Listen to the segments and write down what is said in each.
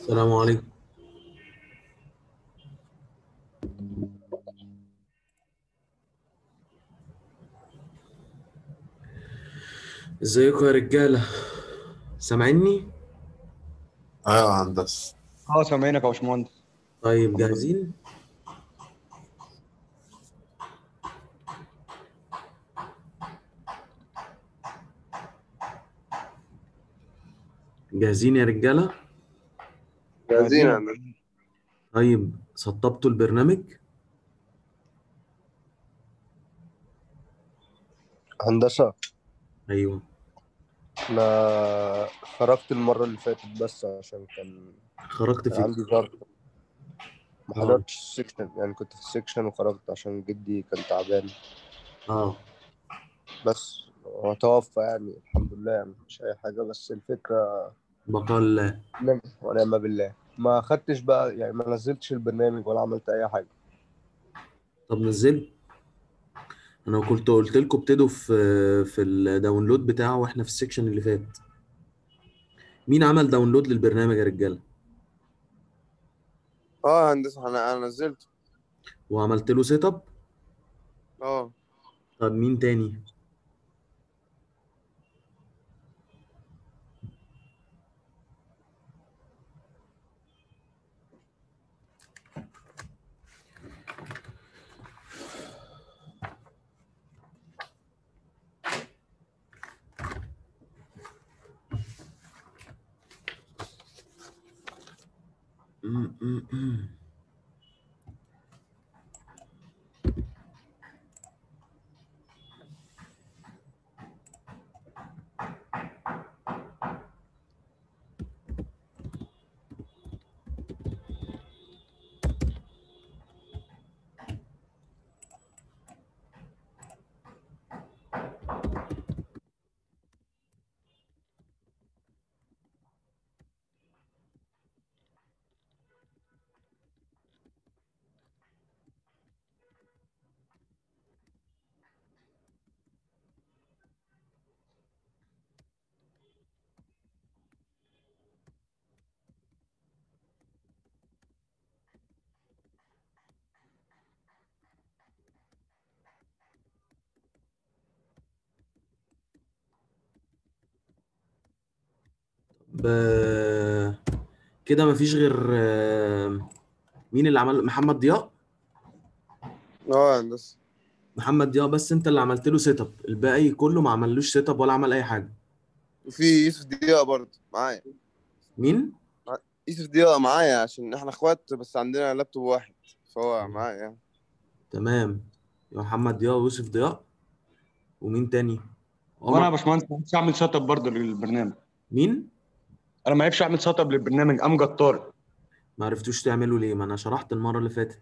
السلام عليكم ازيكم يا رجالة سامعيني؟ ايوه يا هندسه اه سامعينك يا باشمهندس طيب جاهزين؟ جاهزين يا رجالة؟ جاهزين يا هندسة طيب سطبتوا البرنامج؟ هندسة ايوه أنا خرجت المرة اللي فاتت بس عشان كان خرجت كان في عندي ظرف ما آه. حضرتش السكشن يعني كنت في السكشن وخرجت عشان جدي كان تعبان اه بس هو توفى يعني الحمد لله يعني مش أي حاجة بس الفكرة بقى الله نعم ونعم بالله ما خدتش بقى يعني ما نزلتش البرنامج ولا عملت أي حاجة طب نزل انا كنت قلت لكم ابتدوا في في الداونلود بتاعه واحنا في السكشن اللي فات مين عمل داونلود للبرنامج يا رجاله اه هندسة انا انا نزلته وعملت له سيت اب اه طب مين تاني م- م- م. ب... كده مفيش غير آه، مين اللي عمل محمد ضياء اه يا هندسة محمد ضياء بس انت اللي عملت له سيت اب الباقي كله ما عملوش سيت اب ولا عمل اي حاجه وفي يوسف ضياء برضه معايا مين يوسف ضياء معايا عشان احنا اخوات بس عندنا لابتوب واحد فهو معايا يعني تمام يا محمد ضياء ويوسف ضياء ومين تاني وانا يا عمر باشمهندس ما عرفتش اعمل سيت اب برضه للبرنامج مين انا ما عرفتش اعمل سيت اب للبرنامج امجد طارق ما عرفتوش تعملوا ليه ما انا شرحت المره اللي فاتت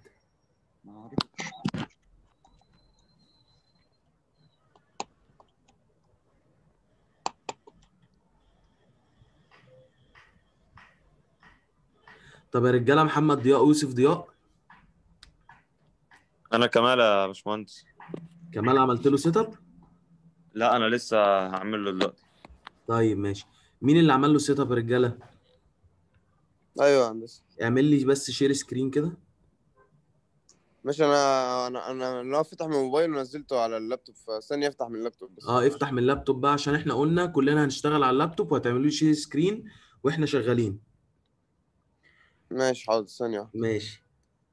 طب يا رجاله محمد ضياء ويوسف ضياء انا كمال يا باشمهندس كمال عملت له سيت اب لا انا لسه هعمل له دلوقتي طيب ماشي مين اللي عمل له سيت اب يا رجاله ايوه يا هندسة اعمل لي بس شير سكرين كده ماشي انا انا انا انا فتح من الموبايل ونزلته على اللابتوب فثانية افتح من اللابتوب بس اه افتح من اللابتوب بقى عشان احنا قلنا كلنا هنشتغل على اللابتوب وهتعملوا لي شير سكرين واحنا شغالين ماشي حاضر ثانية واحدة. ماشي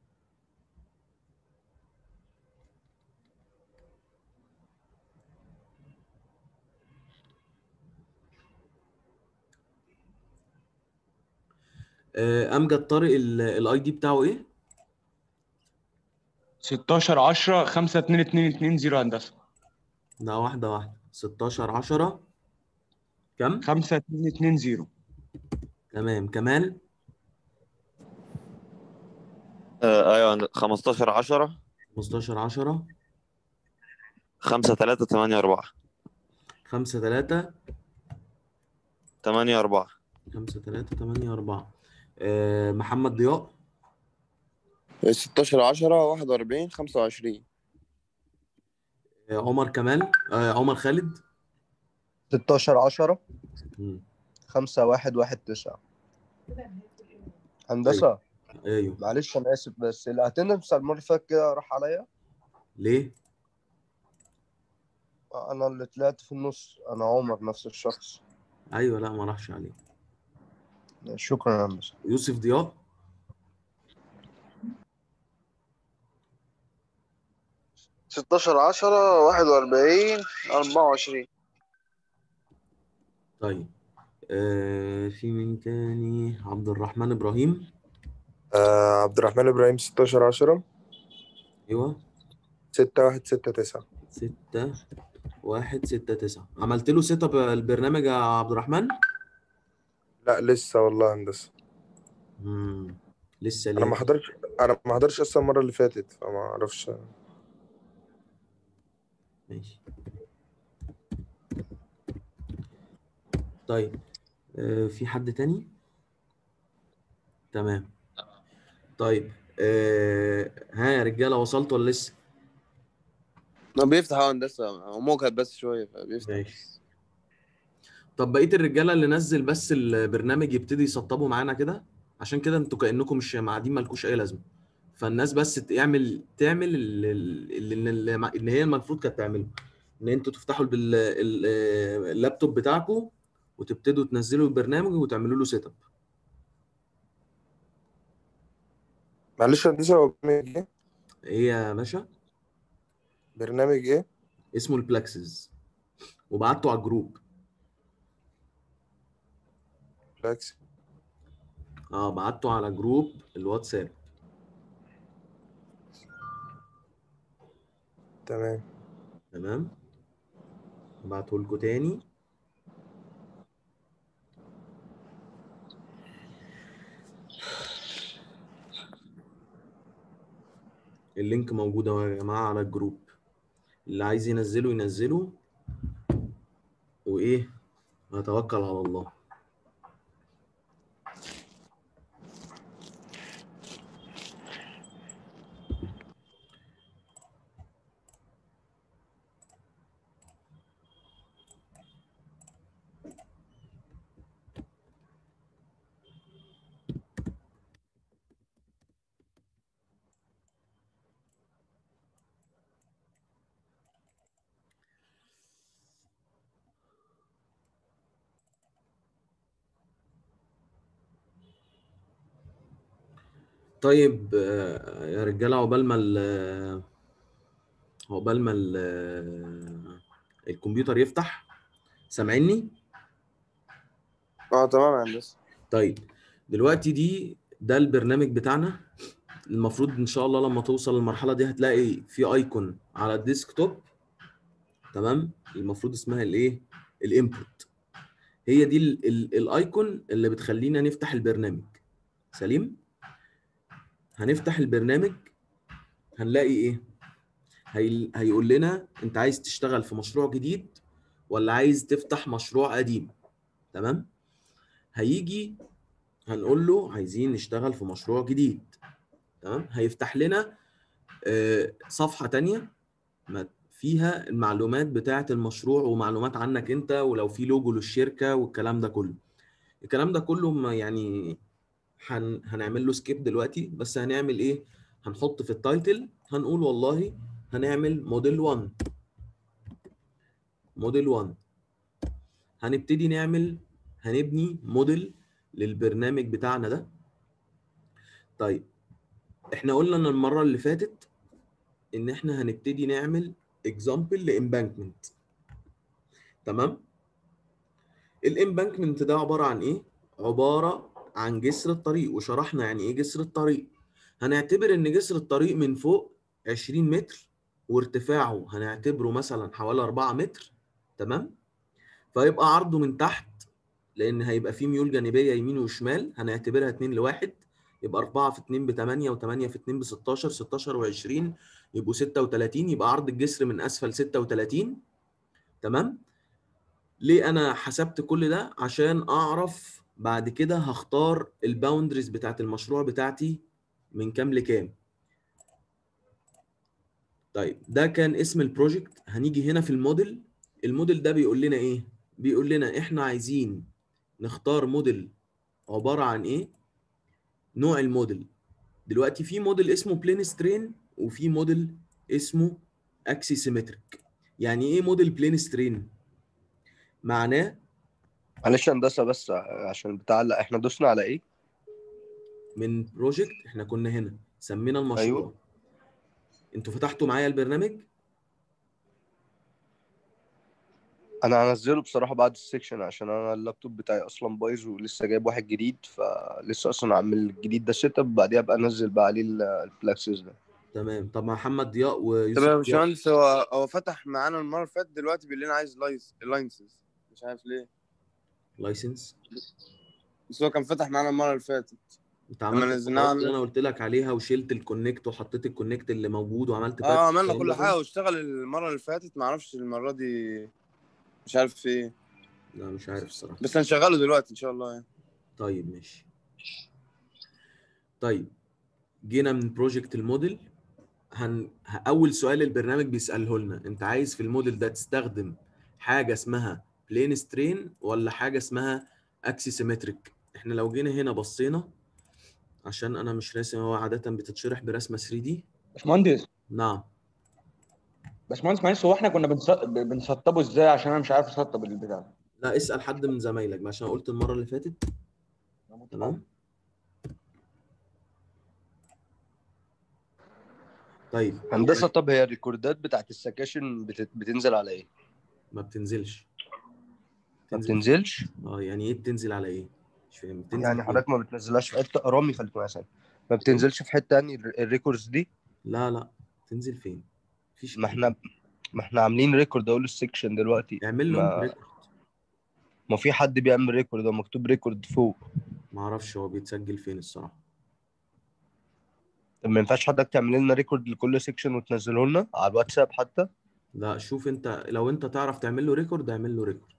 آه، امجد طارق الاي دي بتاعه ايه 16 10 5 2 2 2 0 هندسه ده واحده واحده 16 10 كم 5 2 2 0 تمام كمال آه ايوه هند- 15 10 15 10 5 3 8 4 5 3 8 4 5 3 8 4 آه، محمد ضياء 16 10 41 25 آه، عمر كمال آه، عمر خالد 16 10 مم. 5 1 1 9 هندسة ايوه معلش انا اسف بس الاتندنس بتاع المرة اللي فاتت كده راح عليا ليه انا اللي طلعت في النص انا عمر نفس الشخص ايوه لا ما راحش عليه شكرا يا هندسة يوسف ضياء ستاشر عشرة واحد وأربعين أربعة وعشرين طيب آه في مين تاني عبد الرحمن ابراهيم آه عبد الرحمن إبراهيم ستاشر عشرة ايوه ستة واحد ستة تسعة ستة واحد ستة تسعة عملت له سيت اب البرنامج يا عبد الرحمن لا لسه والله هندسة مم. لسه أنا ما ليه حضرتش أنا ما حضرتش أصلا المرة اللي فاتت فما أعرفش ماشي طيب آه في حد تاني تمام طيب آه ها يا رجاله وصلتوا ولا لسه ما بيفتح اه هندسة هو مجهد بس شوية فبيفتح ماشي طب بقيه الرجاله اللي نزل بس البرنامج يبتدي يسطبوا معانا كده عشان كده انتوا كانكم مش قاعدين مالكوش اي لازمه فالناس بس تعمل تعمل اللي, اللي, اللي, اللي هي المفروض كانت تعمله ان انتوا تفتحوا بال- ال- اللابتوب بتاعكم وتبتدوا تنزلوا البرنامج وتعملوا له سيت اب معلش يا هندسة هو برنامج إيه؟ ايه يا باشا برنامج إيه؟ اسمه البلاكسز وبعته على الجروب فلاكس اه بعته على جروب الواتساب تمام تمام بعته لكم تاني اللينك موجود اهو يا جماعة على الجروب اللي عايز ينزله ينزله وايه هتوكل على الله طيب آه، يا رجاله عقبال ما ال- عقبال ما ال- الكمبيوتر يفتح سامعيني اه تمام يا هندسة طيب دلوقتي دي ده البرنامج بتاعنا المفروض ان شاء الله لما توصل للمرحله دي هتلاقي في ايكون على الديسكتوب تمام المفروض اسمها الايه الانبوت هي دي ال- ال- الايكون اللي بتخلينا نفتح البرنامج سليم هنفتح البرنامج هنلاقي ايه هي... هيقول لنا انت عايز تشتغل في مشروع جديد ولا عايز تفتح مشروع قديم تمام هيجي هنقول له عايزين نشتغل في مشروع جديد تمام هيفتح لنا آه، صفحة تانية ما- فيها المعلومات بتاعة المشروع ومعلومات عنك انت ولو في لوجو للشركة والكلام ده كله الكلام ده كله ما يعني هن... هنعمل له سكيب دلوقتي بس هنعمل ايه هنحط في التايتل هنقول والله هنعمل موديل 1 موديل 1 هنبتدي نعمل هنبني موديل للبرنامج بتاعنا ده طيب احنا قلنا ان المره اللي فاتت ان احنا هنبتدي نعمل اكزامبل لامبانكمنت تمام الامبانكمنت ده عباره عن ايه عباره عن جسر الطريق وشرحنا يعني ايه جسر الطريق هنعتبر ان جسر الطريق من فوق 20 متر وارتفاعه هنعتبره مثلا حوالي 4 متر تمام فيبقى عرضه من تحت لان هيبقى فيه ميول جانبيه يمين وشمال هنعتبرها 2 لواحد يبقى 4 في 2 ب 8 و8 في 2 ب 16 16 و20 يبقوا 36 يبقى عرض الجسر من اسفل 36 تمام ليه انا حسبت كل ده عشان اعرف بعد كده هختار الباوندريز بتاعت المشروع بتاعتي من كام لكام طيب ده كان اسم البروجكت هنيجي هنا في الموديل الموديل ده بيقول لنا ايه بيقول لنا احنا عايزين نختار موديل عبارة عن ايه نوع الموديل دلوقتي في موديل اسمه بلين سترين وفي موديل اسمه اكسي سيمتريك يعني ايه موديل بلين سترين معناه معلش هندسه بس عشان بتعلق احنا دوسنا على ايه من بروجكت احنا كنا هنا سمينا المشروع أيوة. انتوا فتحتوا معايا البرنامج انا هنزله بصراحه بعد السكشن عشان انا اللابتوب بتاعي اصلا بايظ ولسه جايب واحد جديد فلسه اصلا عامل الجديد ده سيت اب بعديها ابقى انزل بقى عليه ال- البلاكسس ده تمام طب محمد ضياء ويوسف طب يا ضياء. باشمهندس هو هو فتح معانا المره اللي فاتت دلوقتي بيقول لنا عايز لايس لاينسز مش عارف ليه لايسنس بس هو كان فتح معانا المره اللي فاتت انت لما عملت نزلناها الخطوات اللي على- انا قلت لك عليها وشلت الكونكت وحطيت الكونكت اللي موجود وعملت اه patch عملنا والكلام كل ده حاجه كله؟ واشتغل المره اللي فاتت ما اعرفش المره دي مش عارف في ايه لا مش عارف الصراحه بس هنشغله دلوقتي ان شاء الله يعني طيب ماشي طيب جينا من بروجكت الموديل هن... ه- اول سؤال البرنامج بيساله لنا انت عايز في الموديل ده تستخدم حاجه اسمها بلين سترين ولا حاجه اسمها اكسي سيمتريك احنا لو جينا هنا بصينا عشان انا مش راسم هو عاده بتتشرح برسمه 3 دي باشمهندس نعم باشمهندس معلش هو احنا كنا بنس- بنسطبه ازاي عشان انا مش عارف اسطب البتاع لا اسال حد من زمايلك عشان أنا قلت المره اللي فاتت تمام طيب هندسه طب هي الريكوردات بتاعت السكاشن بت... بتنزل على ايه ما بتنزلش ما تنزل بتنزلش اه يعني ايه بتنزل على ايه مش فاهم بتنزل يعني فين؟ حضرتك ما بتنزلهاش في حته رامي خليك مثلا ما بتنزلش في حته يعني الر- الريكوردز دي لا لا تنزل فين مفيش ما احنا ما احنا عاملين ريكورد اقول السكشن دلوقتي اعمل له ما, ريكورد ما في حد بيعمل ريكورد هو مكتوب ريكورد فوق ما اعرفش هو بيتسجل فين الصراحه طب ما ينفعش حضرتك تعمل لنا ريكورد لكل سكشن وتنزله لنا على الواتساب حتى لا شوف انت لو انت تعرف تعمل له ريكورد اعمل له ريكورد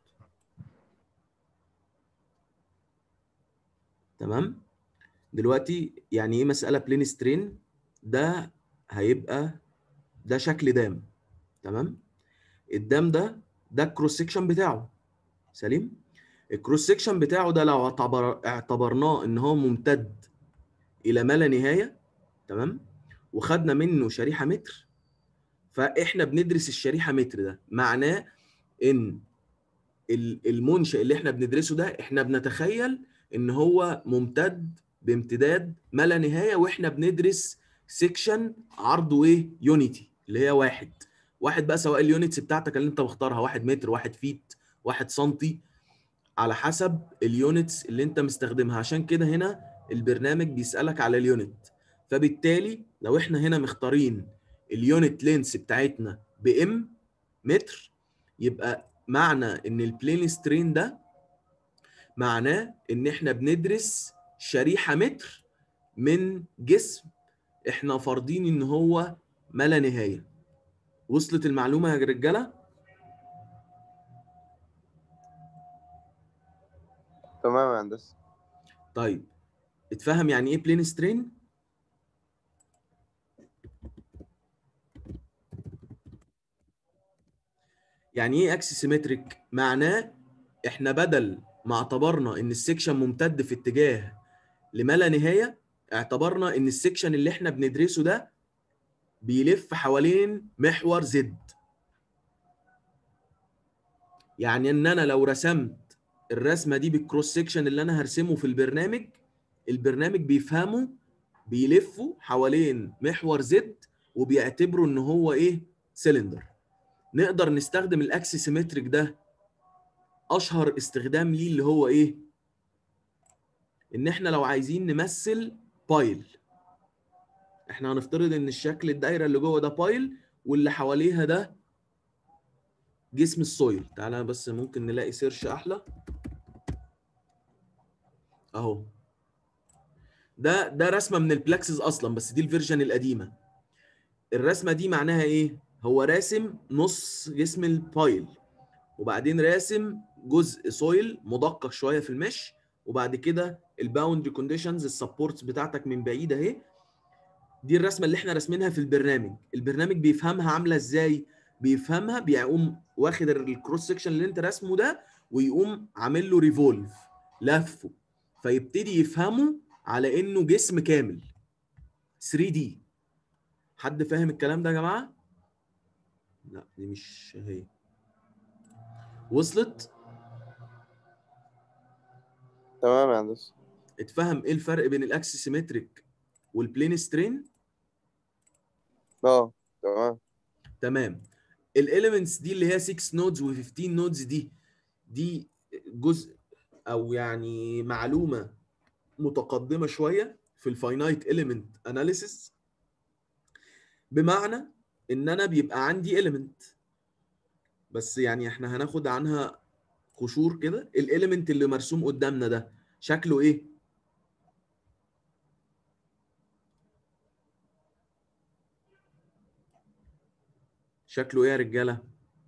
تمام دلوقتي يعني ايه مساله بلين سترين ده هيبقى ده شكل دام تمام الدام ده ده الكروس سيكشن بتاعه سليم الكروس سيكشن بتاعه ده لو اعتبر اعتبرناه ان هو ممتد الى ما لا نهايه تمام وخدنا منه شريحه متر فاحنا بندرس الشريحه متر ده معناه ان ال- المنشأ اللي احنا بندرسه ده احنا بنتخيل ان هو ممتد بامتداد ما لا نهايه واحنا بندرس سيكشن عرضه ايه يونيتي اللي هي واحد واحد بقى سواء اليونتس بتاعتك اللي انت مختارها واحد متر واحد فيت واحد سنتي على حسب اليونتس اللي انت مستخدمها عشان كده هنا البرنامج بيسألك على اليونت فبالتالي لو احنا هنا مختارين اليونت لينس بتاعتنا بام متر يبقى معنى ان البلين سترين ده معناه ان احنا بندرس شريحه متر من جسم احنا فارضين ان هو ما لا نهايه وصلت المعلومه يا رجاله تمام يا هندسه طيب اتفهم يعني ايه بلين سترين يعني ايه اكسسيمتريك معناه احنا بدل ما اعتبرنا ان السكشن ممتد في اتجاه لما لا نهايه اعتبرنا ان السكشن اللي احنا بندرسه ده بيلف حوالين محور زد يعني ان انا لو رسمت الرسمه دي بالكروس سكشن اللي انا هرسمه في البرنامج البرنامج بيفهمه بيلفه حوالين محور زد وبيعتبره ان هو ايه سيلندر نقدر نستخدم الاكسسيمتريك ده اشهر استخدام ليه اللي هو ايه ان احنا لو عايزين نمثل بايل احنا هنفترض ان الشكل الدايره اللي جوه ده بايل واللي حواليها ده جسم السويل تعالى بس ممكن نلاقي سيرش احلى اهو ده ده رسمه من البلاكسز اصلا بس دي الفيرجن القديمه الرسمه دي معناها ايه هو راسم نص جسم البايل وبعدين راسم جزء سويل مدقق شويه في المش وبعد كده الباوندري كونديشنز السبورتس بتاعتك من بعيد اهي دي الرسمه اللي احنا راسمينها في البرنامج البرنامج بيفهمها عامله ازاي بيفهمها بيقوم واخد الكروس سكشن اللي انت راسمه ده ويقوم عامل له ريفولف لفه فيبتدي يفهمه على انه جسم كامل 3 دي حد فاهم الكلام ده يا جماعه لا دي مش هي وصلت تمام يا هندسه اتفهم ايه الفرق بين الاكسسيمتريك والبلين سترين اه تمام تمام الاليمنتس دي اللي هي 6 نودز و15 نودز دي دي جزء او يعني معلومه متقدمه شويه في الفاينايت اليمنت اناليسيس بمعنى ان انا بيبقى عندي اليمنت بس يعني احنا هناخد عنها قشور كده الاليمنت اللي مرسوم قدامنا ده شكله ايه شكله ايه يا رجاله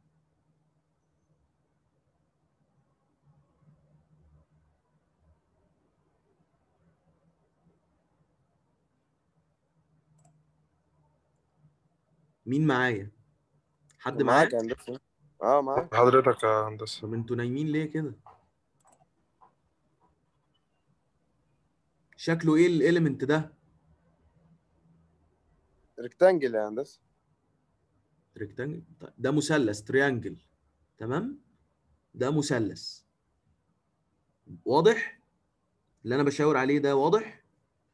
مين معايا حد معايا معاك يا هندسه اه معاك حضرتك يا هندسة طب انتوا نايمين ليه كده شكله ايه الاليمنت ده ريكتانجل يا هندسه ريكتانجل ده مثلث تريانجل تمام ده مثلث واضح اللي انا بشاور عليه ده واضح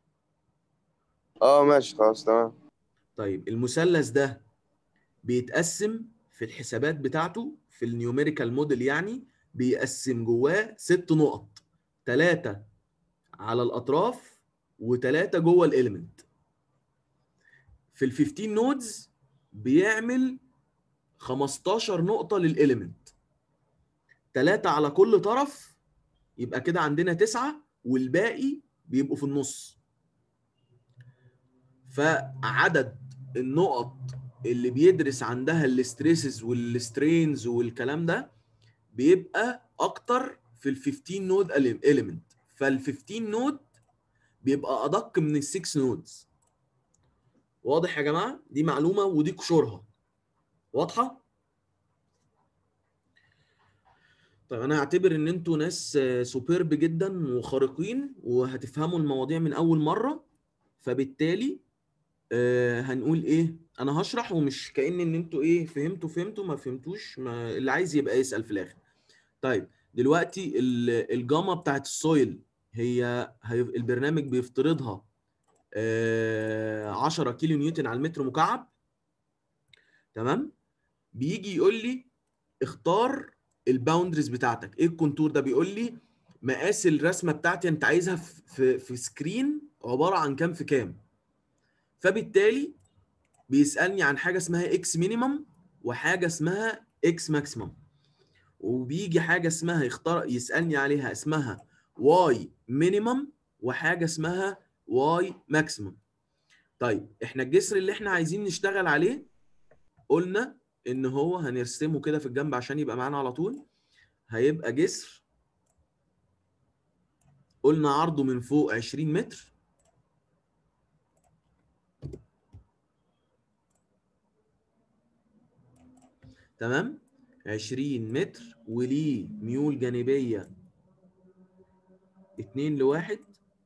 اه ماشي خلاص تمام طيب المثلث ده بيتقسم في الحسابات بتاعته في النيوميريكال موديل يعني بيقسم جواه ست نقط ثلاثة على الأطراف وثلاثة جوه الإليمنت في ال 15 نودز بيعمل 15 نقطة للإليمنت ثلاثة على كل طرف يبقى كده عندنا تسعة والباقي بيبقوا في النص فعدد النقط اللي بيدرس عندها الاستريسز والسترينز والكلام ده بيبقى اكتر في ال 15 نود اليمنت فال 15 نود بيبقى ادق من ال 6 نودز واضح يا جماعه دي معلومه ودي قشورها واضحه طيب انا هعتبر ان انتوا ناس سوبرب جدا وخارقين وهتفهموا المواضيع من اول مره فبالتالي آه هنقول ايه انا هشرح ومش كأن ان انتوا ايه فهمتوا فهمتوا ما فهمتوش ما اللي عايز يبقى يسأل في الاخر طيب دلوقتي ال- الجاما بتاعت السويل هي هي البرنامج بيفترضها آه 10 كيلو نيوتن على المتر مكعب تمام بيجي يقول لي اختار الباوندريز بتاعتك ايه الكونتور ده بيقول لي مقاس الرسمه بتاعتي انت عايزها في في, في سكرين عباره عن كام في كام فبالتالي بيسالني عن حاجه اسمها اكس مينيمم وحاجه اسمها اكس ماكسيمم وبيجي حاجه اسمها يختار يسالني عليها اسمها واي مينيمم وحاجه اسمها واي ماكسيمم طيب احنا الجسر اللي احنا عايزين نشتغل عليه قلنا ان هو هنرسمه كده في الجنب عشان يبقى معانا على طول هيبقى جسر قلنا عرضه من فوق 20 متر تمام 20 متر وليه ميول جانبية 2 لواحد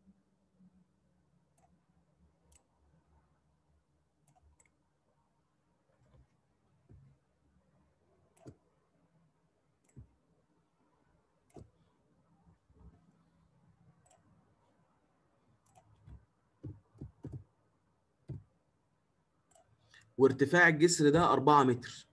وارتفاع الجسر ده 4 متر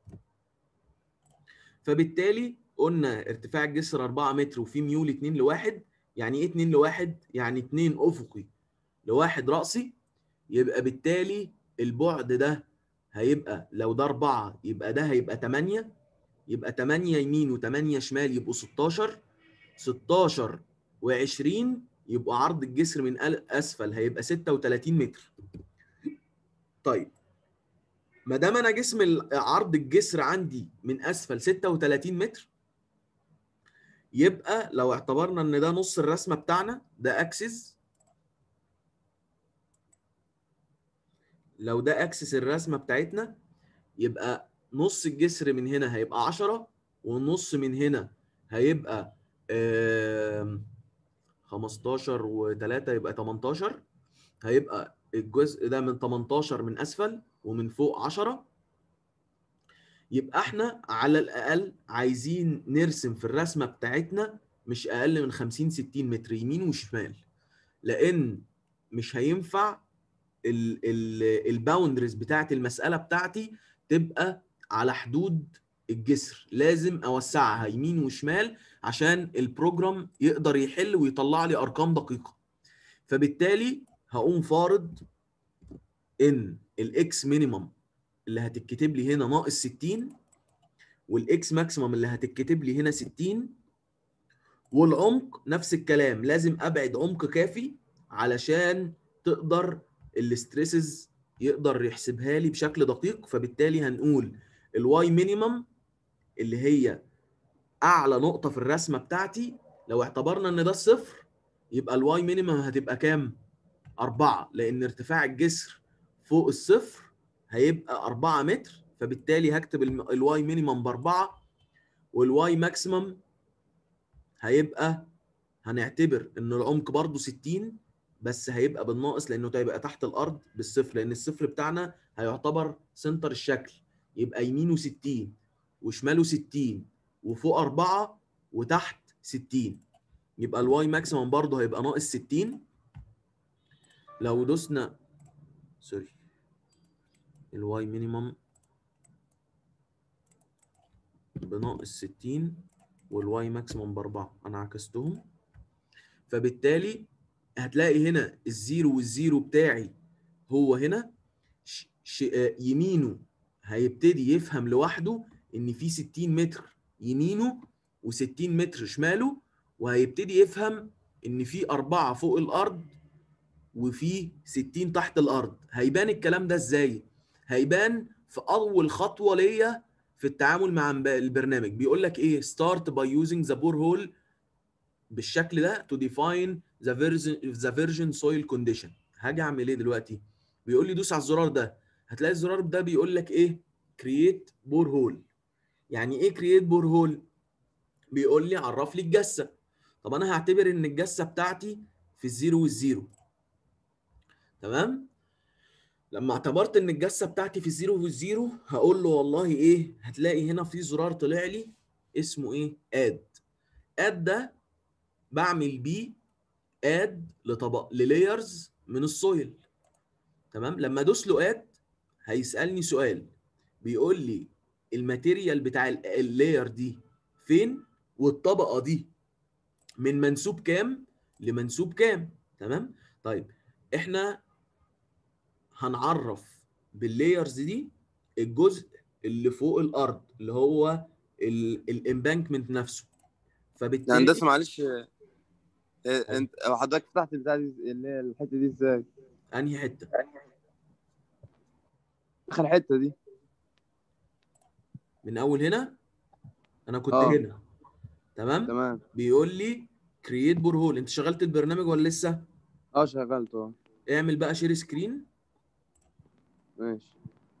فبالتالي قلنا ارتفاع الجسر 4 متر وفي ميول 2 لواحد يعني ايه 2 لواحد؟ يعني 2 افقي لواحد رأسي يبقى بالتالي البعد ده هيبقى لو ده 4 يبقى ده هيبقى 8 يبقى 8 يمين و8 شمال يبقوا 16 16 و20 يبقى عرض الجسر من اسفل هيبقى 36 متر طيب ما دام انا جسم ال- عرض الجسر عندي من اسفل 36 متر يبقى لو اعتبرنا ان ده نص الرسمه بتاعنا ده اكسس لو ده اكسس الرسمه بتاعتنا يبقى نص الجسر من هنا هيبقى 10 والنص من هنا هيبقى آم، 15 و3 يبقى 18 هيبقى الجزء ده من 18 من اسفل ومن فوق 10 يبقى احنا على الاقل عايزين نرسم في الرسمه بتاعتنا مش اقل من 50 60 متر يمين وشمال لان مش هينفع الباوندرز بتاعت المساله بتاعتي تبقى على حدود الجسر لازم اوسعها يمين وشمال عشان البروجرام يقدر يحل ويطلع لي ارقام دقيقه فبالتالي هقوم فارض ان الاكس مينيمم اللي هتتكتب لي هنا ناقص 60 والاكس ماكسيمم اللي هتتكتب لي هنا 60 والعمق نفس الكلام لازم ابعد عمق كافي علشان تقدر الاستريسز يقدر يحسبها لي بشكل دقيق فبالتالي هنقول الواي مينيمم اللي هي اعلى نقطه في الرسمه بتاعتي لو اعتبرنا ان ده الصفر يبقى الواي مينيمم هتبقى كام؟ أربعة لأن ارتفاع الجسر فوق الصفر هيبقى 4 متر فبالتالي هكتب الواي مينيمم بأربعة والواي ماكسيمم هيبقى هنعتبر ان العمق برضو 60 بس هيبقى بالناقص لانه هيبقى تحت الارض بالصفر لان الصفر بتاعنا هيعتبر سنتر الشكل يبقى يمينه 60 وشماله 60 وفوق 4 وتحت 60 يبقى الواي ماكسيمم برضه هيبقى ناقص 60 لو دوسنا سوري الواي مينيمم بناقص 60 والواي ماكسيمم باربعه انا عكستهم فبالتالي هتلاقي هنا الزيرو والزيرو بتاعي هو هنا ش... ش... آه، يمينه هيبتدي يفهم لوحده ان في 60 متر يمينه و60 متر شماله وهيبتدي يفهم ان في أربعة فوق الأرض وفي 60 تحت الأرض هيبان الكلام ده ازاي؟ هيبان في أول خطوة ليا في التعامل مع البرنامج بيقول لك ايه start by using the borehole بالشكل ده to define the version the version soil condition هاجي اعمل ايه دلوقتي بيقول لي دوس على الزرار ده هتلاقي الزرار ده بيقول لك ايه create borehole يعني ايه create borehole بيقول لي عرف لي الجسه طب انا هعتبر ان الجسه بتاعتي في الزيرو والزيرو تمام لما اعتبرت ان الجسه بتاعتي في الزيرو والزيرو هقول له والله ايه هتلاقي هنا في زرار طلع لي اسمه ايه اد اد ده بعمل بيه اد لطبق للايرز من السويل تمام لما ادوس له اد هيسالني سؤال بيقول لي الماتيريال بتاع اللاير دي فين والطبقه دي من منسوب كام لمنسوب كام تمام طيب احنا هنعرف باللايرز دي الجزء اللي فوق الارض اللي هو الامبانكمنت نفسه فبالتالي هندسه معلش إيه، انت حضرتك فتحت البتاع دي اللي هي الحته دي ازاي؟ انهي حته اخر حته دي من اول هنا انا كنت آه. هنا تمام تمام بيقول لي كرييت بورهول انت شغلت البرنامج ولا لسه اه شغلت اه اعمل بقى شير سكرين ماشي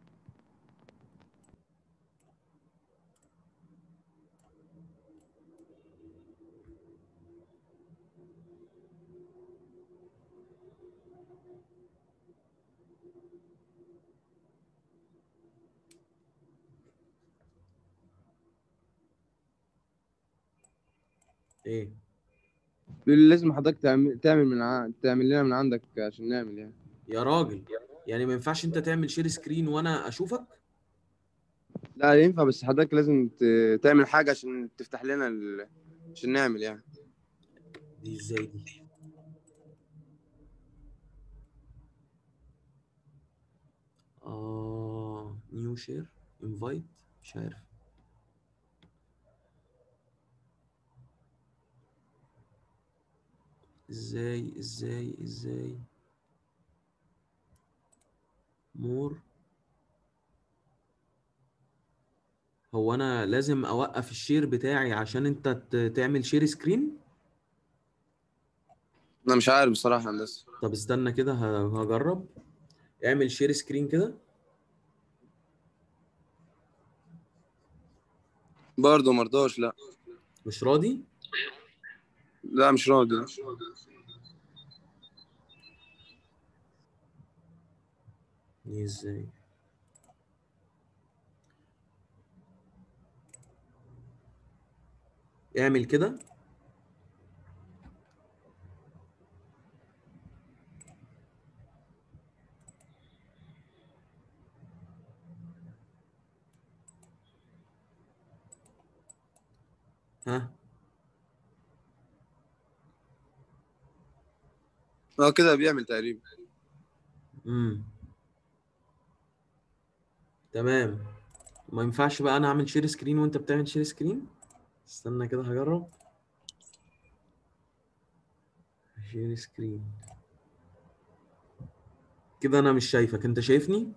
ايه بيقول لي لازم حضرتك تعمل تعمل من ع... تعمل لنا من عندك عشان نعمل يعني يا راجل يعني ما ينفعش انت تعمل شير سكرين وانا اشوفك لا ينفع بس حضرتك لازم ت... تعمل حاجه عشان تفتح لنا ال... عشان نعمل يعني دي ازاي دي اه نيو شير انفايت مش عارف ازاي ازاي ازاي مور هو انا لازم اوقف الشير بتاعي عشان انت ت- تعمل شير سكرين انا مش عارف بصراحه هندسه طب استنى كده ه- هجرب اعمل شير سكرين كده برضه مرضاش لا مش راضي لا مش راضي دي ازاي اعمل كده ها اه كده بيعمل تقريبا امم تمام ما ينفعش بقى انا اعمل شير سكرين وانت بتعمل شير سكرين استنى كده هجرب شير سكرين كده انا مش شايفك انت شايفني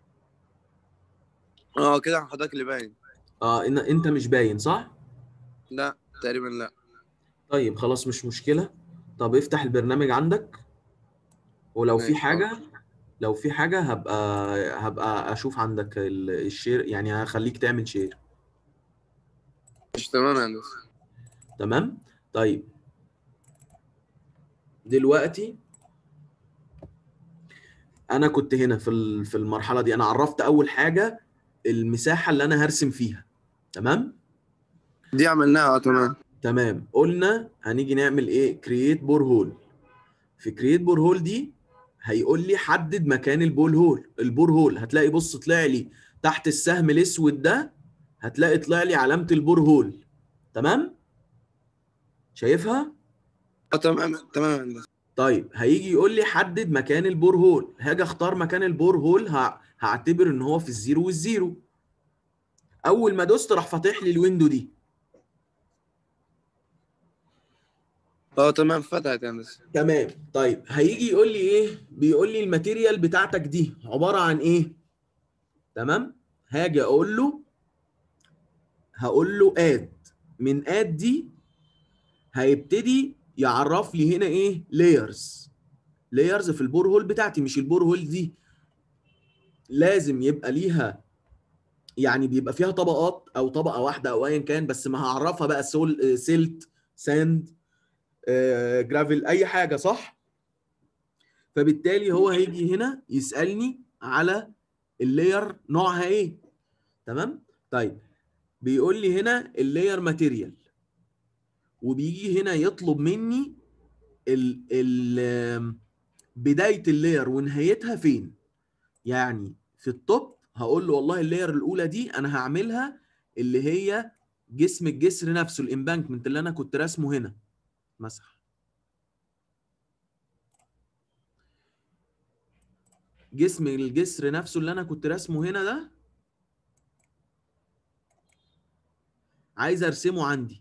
اه كده حضرتك اللي باين اه إن انت مش باين صح لا تقريبا لا طيب خلاص مش مشكلة طب افتح البرنامج عندك ولو في ماشي، حاجة لو في حاجة هبقى هبقى اشوف عندك ال- الشير يعني هخليك تعمل شير مش تمام يا هندسه تمام طيب دلوقتي انا كنت هنا في ال- في المرحله دي انا عرفت اول حاجه المساحه اللي انا هرسم فيها تمام دي عملناها اه تمام تمام قلنا هنيجي نعمل ايه كرييت بور هول في كرييت بور هول دي هيقول لي حدد مكان البول هول البور هول هتلاقي بص طلع لي تحت السهم الاسود ده هتلاقي طلع لي علامه البور هول تمام شايفها اه تمام تمام يا هندسه طيب هيجي يقول لي حدد مكان البور هول هاجي اختار مكان البور هول ه... هعتبر ان هو في الزيرو والزيرو اول ما دوست راح فاتح لي الويندو دي اه تمام فتحت يا هندسه تمام طيب هيجي يقول لي ايه بيقول لي الماتيريال بتاعتك دي عباره عن ايه تمام هاجي اقول له هقول له اد من اد دي هيبتدي يعرف لي هنا ايه لايرز لايرز في البور هول بتاعتي مش البور هول دي لازم يبقى ليها يعني بيبقى فيها طبقات او طبقه واحده او ايا كان بس ما هعرفها بقى سول سيلت ساند آه، جرافيل اي حاجه صح فبالتالي هو هيجي هنا يسالني على اللاير نوعها ايه تمام طيب بيقول لي هنا اللاير ماتيريال وبيجي هنا يطلب مني ال ال بدايه اللاير ونهايتها فين يعني في التوب هقول له والله اللاير الاولى دي انا هعملها اللي هي جسم الجسر نفسه الامبانكمنت اللي انا كنت راسمه هنا مسح جسم الجسر نفسه اللي انا كنت راسمه هنا ده عايز ارسمه عندي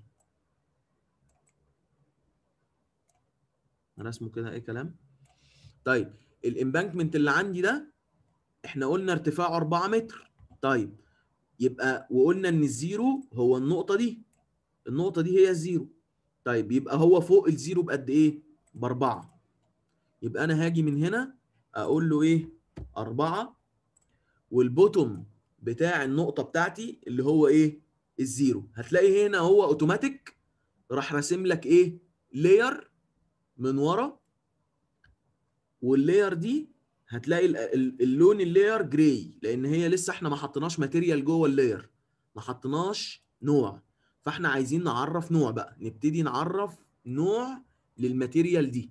انا اسمه كده اي كلام طيب الامبانكمنت اللي عندي ده احنا قلنا ارتفاعه 4 متر طيب يبقى وقلنا ان الزيرو هو النقطه دي النقطه دي هي الزيرو طيب يبقى هو فوق الزيرو بقد ايه باربعة يبقى انا هاجي من هنا اقول له ايه أربعة والبوتوم بتاع النقطة بتاعتي اللي هو ايه الزيرو هتلاقي هنا هو اوتوماتيك راح راسم لك ايه لاير من ورا واللاير دي هتلاقي ال- ال- اللون اللاير جراي لان هي لسه احنا ما حطيناش ماتيريال جوه اللاير ما حطيناش نوع فاحنا عايزين نعرف نوع بقى نبتدي نعرف نوع للماتيريال دي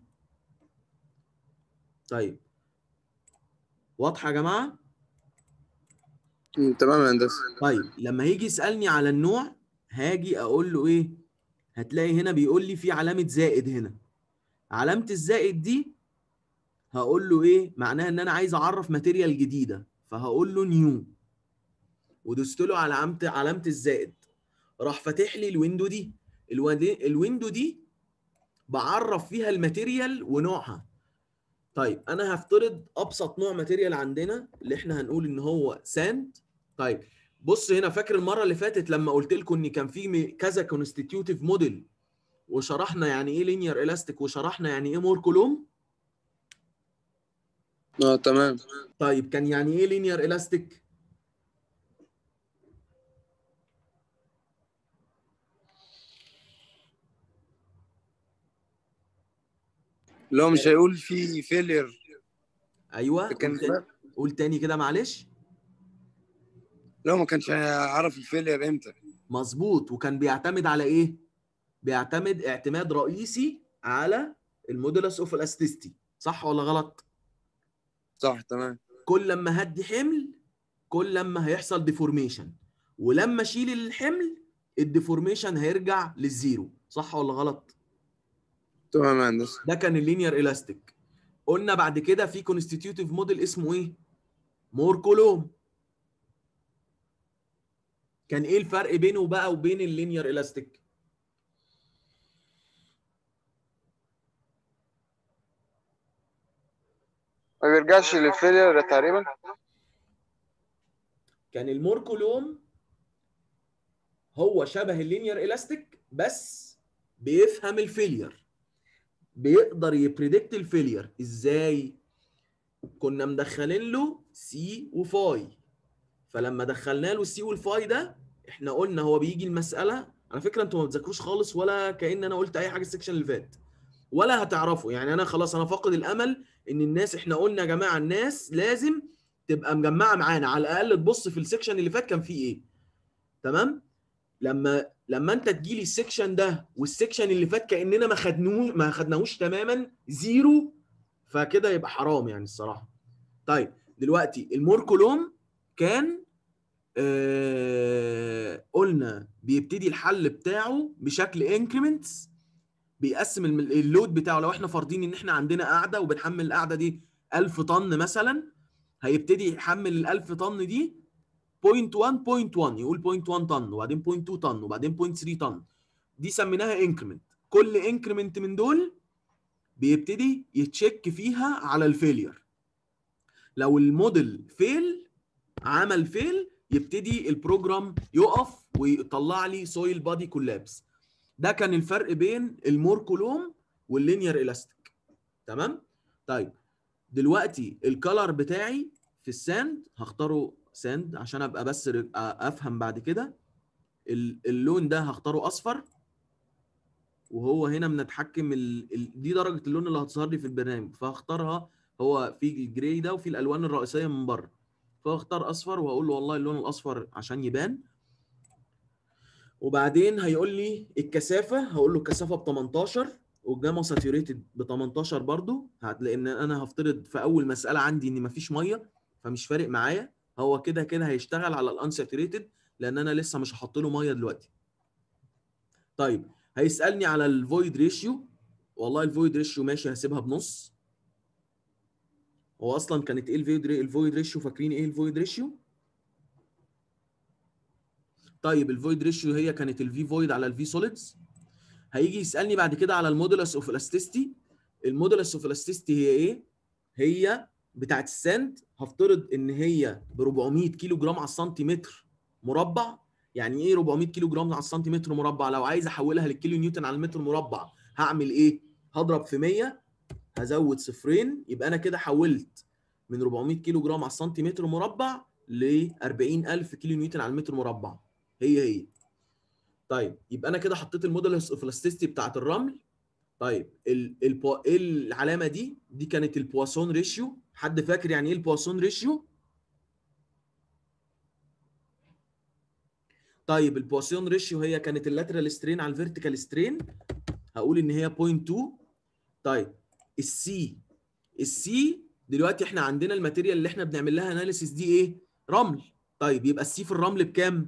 طيب واضحه يا جماعه مم، تمام يا هندسه طيب لما يجي يسالني على النوع هاجي اقول له ايه هتلاقي هنا بيقول لي في علامه زائد هنا علامه الزائد دي هقول له ايه معناها ان انا عايز اعرف ماتيريال جديده فهقول له نيو ودوست له على علامه علامه الزائد راح فاتح لي الويندو دي الوادي- الويندو دي بعرف فيها الماتيريال ونوعها طيب انا هفترض ابسط نوع ماتيريال عندنا اللي احنا هنقول ان هو ساند طيب بص هنا فاكر المره اللي فاتت لما قلت لكم ان كان في م- كذا كونستيتيوتيف موديل وشرحنا يعني ايه لينير الاستيك وشرحنا يعني ايه مور كولوم اه تمام طيب كان يعني ايه لينير الاستيك اللي هو مش هيقول في فيلير ايوه كان قول تاني قول تاني كده معلش لو ما كانش هيعرف الفيلير امتى مظبوط وكان بيعتمد على ايه بيعتمد اعتماد رئيسي على المودولس اوف الاستيستي صح ولا غلط صح تمام كل لما هدي حمل كل لما هيحصل ديفورميشن ولما اشيل الحمل الديفورميشن هيرجع للزيرو صح ولا غلط تمام يا هندسه ده كان اللينير الاستيك قلنا بعد كده في كونستيتيوتيف موديل اسمه ايه مور كولوم كان ايه الفرق بينه بقى وبين اللينير الاستيك ما بيرجعش للفيلير تقريبا كان المور كولوم هو شبه اللينير الاستيك بس بيفهم الفيلير بيقدر يبريدكت الفيلير ازاي كنا مدخلين له سي وفاي فلما دخلنا له السي والفاي ده احنا قلنا هو بيجي المساله على فكره انتوا ما بتذاكروش خالص ولا كان انا قلت اي حاجه السكشن اللي فات ولا هتعرفوا يعني انا خلاص انا فاقد الامل ان الناس احنا قلنا يا جماعه الناس لازم تبقى مجمعه معانا على الاقل تبص في السكشن اللي فات كان فيه ايه تمام لما لما انت تجيلي السكشن ده والسكشن اللي فات كاننا ما خدنوه ما خدناهوش تماما زيرو فكده يبقى حرام يعني الصراحه طيب دلوقتي المور كولوم كان آه قلنا بيبتدي الحل بتاعه بشكل انكريمنتس بيقسم الم- اللود بتاعه لو احنا فارضين ان احنا عندنا قاعده وبنحمل القاعده دي 1000 طن مثلا هيبتدي يحمل ال 1000 طن دي 0.1 0.1 يقول 0.1 طن وبعدين 0.2 طن وبعدين 0.3 طن دي سميناها انكريمنت كل انكريمنت من دول بيبتدي يتشيك فيها على الفيلير لو الموديل فيل عمل فيل يبتدي البروجرام يقف ويطلع لي سويل بادي كولابس ده كان الفرق بين المور كولوم واللينير الاستيك تمام طيب دلوقتي الكالر بتاعي في الساند هختاره ساند عشان ابقى بس ر- افهم بعد كده ال- اللون ده هختاره اصفر وهو هنا بنتحكم ال... ال... دي درجه اللون اللي هتظهر لي في البرنامج فهختارها هو في الجراي ده وفي الالوان الرئيسيه من بره فاختار اصفر وهقول له والله اللون الاصفر عشان يبان وبعدين هيقول لي الكثافه هقول له الكثافه ب 18 والجاما ساتيوريتد ب 18 برضو هت- لان انا هفترض في اول مساله عندي ان مفيش ميه فمش فارق معايا هو كده كده هيشتغل على الانساتوريتد لان انا لسه مش هحط له ميه دلوقتي طيب هيسالني على الفويد ريشيو والله الفويد ريشيو ماشي هسيبها بنص هو اصلا كانت ايه الفويد ري... الفويد ريشيو فاكرين ايه الفويد ريشيو طيب الفويد ريشيو هي كانت الفي فويد على الفي سوليدز هيجي يسالني بعد كده على المودولس اوف الاستيستي المودولس اوف الاستيستي هي ايه هي بتاعت الساند هفترض ان هي ب 400 كيلو جرام على السنتيمتر مربع يعني ايه 400 كيلو جرام على السنتيمتر مربع لو عايز احولها للكيلو نيوتن على المتر مربع هعمل ايه هضرب في 100 هزود صفرين يبقى انا كده حولت من 400 كيلو جرام على السنتيمتر مربع ل 40000 كيلو نيوتن على المتر مربع هي هي طيب يبقى انا كده حطيت المودولس اوف الاستيستي بتاعت الرمل طيب ال البو... ايه العلامه دي دي كانت البواسون ريشيو حد فاكر يعني ايه البواسون ريشيو طيب البواسون ريشيو هي كانت اللاترال سترين على الفيرتيكال سترين هقول ان هي 0.2 طيب السي السي دلوقتي احنا عندنا الماتيريال اللي احنا بنعمل لها اناليسيس دي ايه رمل طيب يبقى السي في الرمل بكام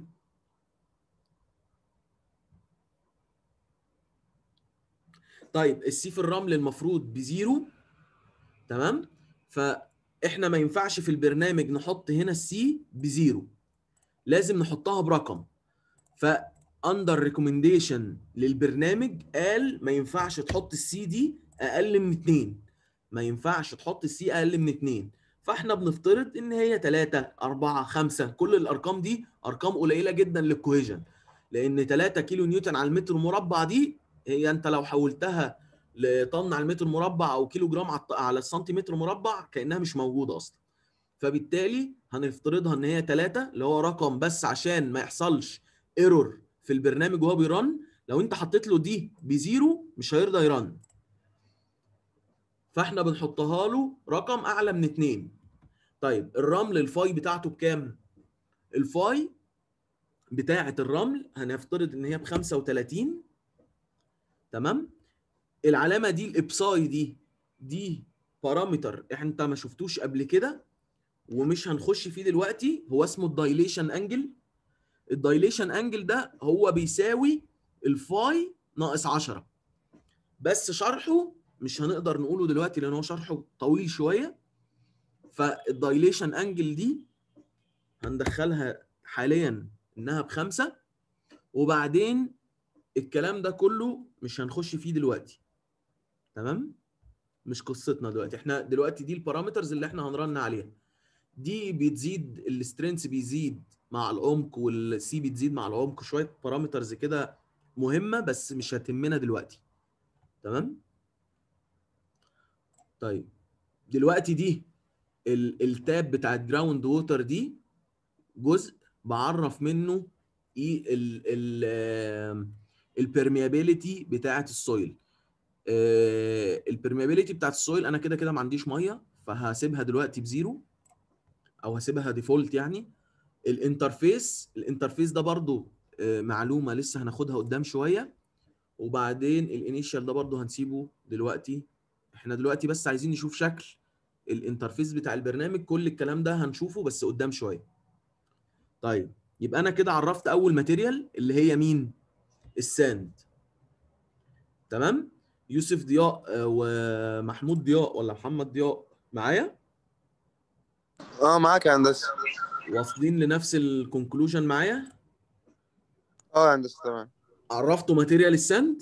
طيب السي في الرمل المفروض بزيرو تمام فاحنا ما ينفعش في البرنامج نحط هنا السي بزيرو لازم نحطها برقم ف اندر ريكومنديشن للبرنامج قال ما ينفعش تحط السي دي اقل من 2 ما ينفعش تحط السي اقل من 2 فاحنا بنفترض ان هي 3 4 5 كل الارقام دي ارقام قليله جدا للكوهيجن لان 3 كيلو نيوتن على المتر مربع دي هي انت لو حولتها لطن على المتر مربع او كيلو جرام على الط- على السنتيمتر مربع كانها مش موجوده اصلا فبالتالي هنفترضها ان هي 3 اللي هو رقم بس عشان ما يحصلش ايرور في البرنامج وهو بيرن لو انت حطيت له دي بزيرو مش هيرضى يرن فاحنا بنحطها له رقم اعلى من 2 طيب الرمل الفاي بتاعته بكام الفاي بتاعه الرمل هنفترض ان هي ب 35 تمام العلامه دي الابساي دي دي بارامتر انت ما شفتوش قبل كده ومش هنخش فيه دلوقتي هو اسمه الدايليشن انجل الدايليشن انجل ده هو بيساوي الفاي ناقص 10 بس شرحه مش هنقدر نقوله دلوقتي لان هو شرحه طويل شويه فالدايليشن انجل دي هندخلها حاليا انها بخمسه وبعدين الكلام ده كله مش هنخش فيه دلوقتي تمام مش قصتنا دلوقتي احنا دلوقتي دي البارامترز اللي احنا هنرن عليها دي بتزيد السترينث بيزيد مع العمق والسي بتزيد مع العمق شويه بارامترز كده مهمه بس مش هتهمنا دلوقتي تمام طيب دلوقتي دي ال- التاب بتاع الجراوند ووتر دي جزء بعرف منه ايه ال ال البرميابيليتي بتاعه السويل البرميابيليتي بتاعه السويل انا كده كده ما عنديش ميه فهسيبها دلوقتي بزيرو او هسيبها ديفولت يعني الانترفيس الانترفيس ده برضو آه، معلومه لسه هناخدها قدام شويه وبعدين الانيشال ده برضو هنسيبه دلوقتي احنا دلوقتي بس عايزين نشوف شكل الانترفيس بتاع البرنامج كل الكلام ده هنشوفه بس قدام شويه طيب يبقى انا كده عرفت اول ماتيريال اللي هي مين الساند تمام يوسف ضياء آه، ومحمود ضياء ولا محمد ضياء معايا اه معاك يا هندسه واصلين لنفس الكونكلوجن معايا اه يا هندسه تمام عرفتوا ماتيريال الساند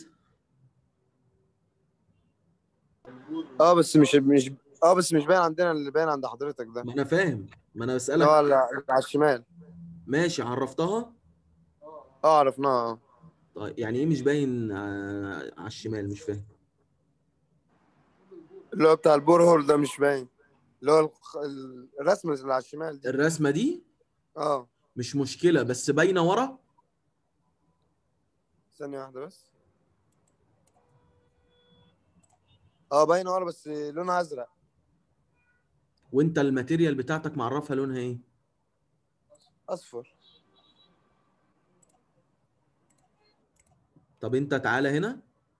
اه بس مش مش اه بس مش باين عندنا اللي باين عند حضرتك ده ما انا فاهم ما انا اللي بسالك هو اللي على الشمال ماشي عرفتها اه عرفناها اه طيب يعني ايه مش باين آه، على الشمال مش فاهم اللي هو بتاع البور هول ده مش باين اللي هو الخ- الرسمه اللي على الشمال دي الرسمه دي اه مش مشكله بس باينه ورا ثانيه واحده بس اه باينه ورا بس لونها ازرق وانت الماتيريال بتاعتك معرفها لونها ايه اصفر طب انت تعالى هنا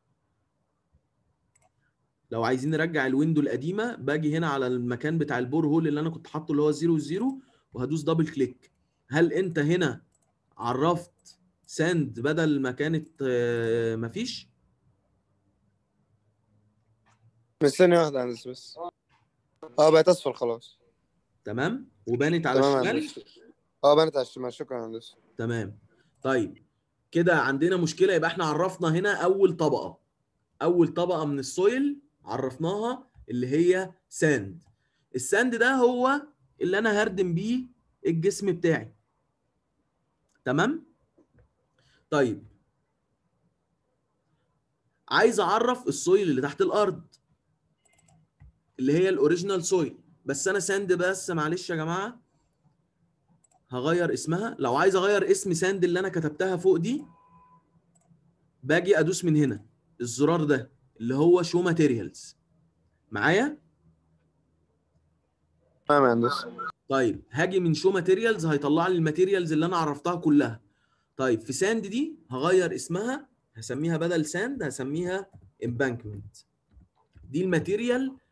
لو عايزين نرجع الويندو القديمه باجي هنا على المكان بتاع البور هول اللي انا كنت حاطه اللي هو 0 0 وهدوس دبل كليك هل انت هنا عرفت ساند بدل ما كانت آه، مفيش بس ثانيه واحده يا هندسه بس اه بقت اصفر خلاص تمام وبانت على تمام يا الشمال هندسه اه بانت على الشمال شكرا يا هندسه تمام طيب كده عندنا مشكله يبقى احنا عرفنا هنا اول طبقه اول طبقه من السويل عرفناها اللي هي ساند الساند ده هو اللي انا هردم بيه الجسم بتاعي تمام طيب عايز اعرف السويل اللي تحت الارض اللي هي الاوريجينال سويل بس انا ساند بس معلش يا جماعه هغير اسمها لو عايز اغير اسم ساند اللي انا كتبتها فوق دي باجي ادوس من هنا الزرار ده اللي هو شو ماتيريالز معايا تمام يا هندسه طيب هاجي من شو ماتيريالز هيطلع لي الماتيريالز اللي انا عرفتها كلها طيب في ساند دي هغير اسمها هسميها بدل ساند هسميها امبانكمنت دي الماتيريال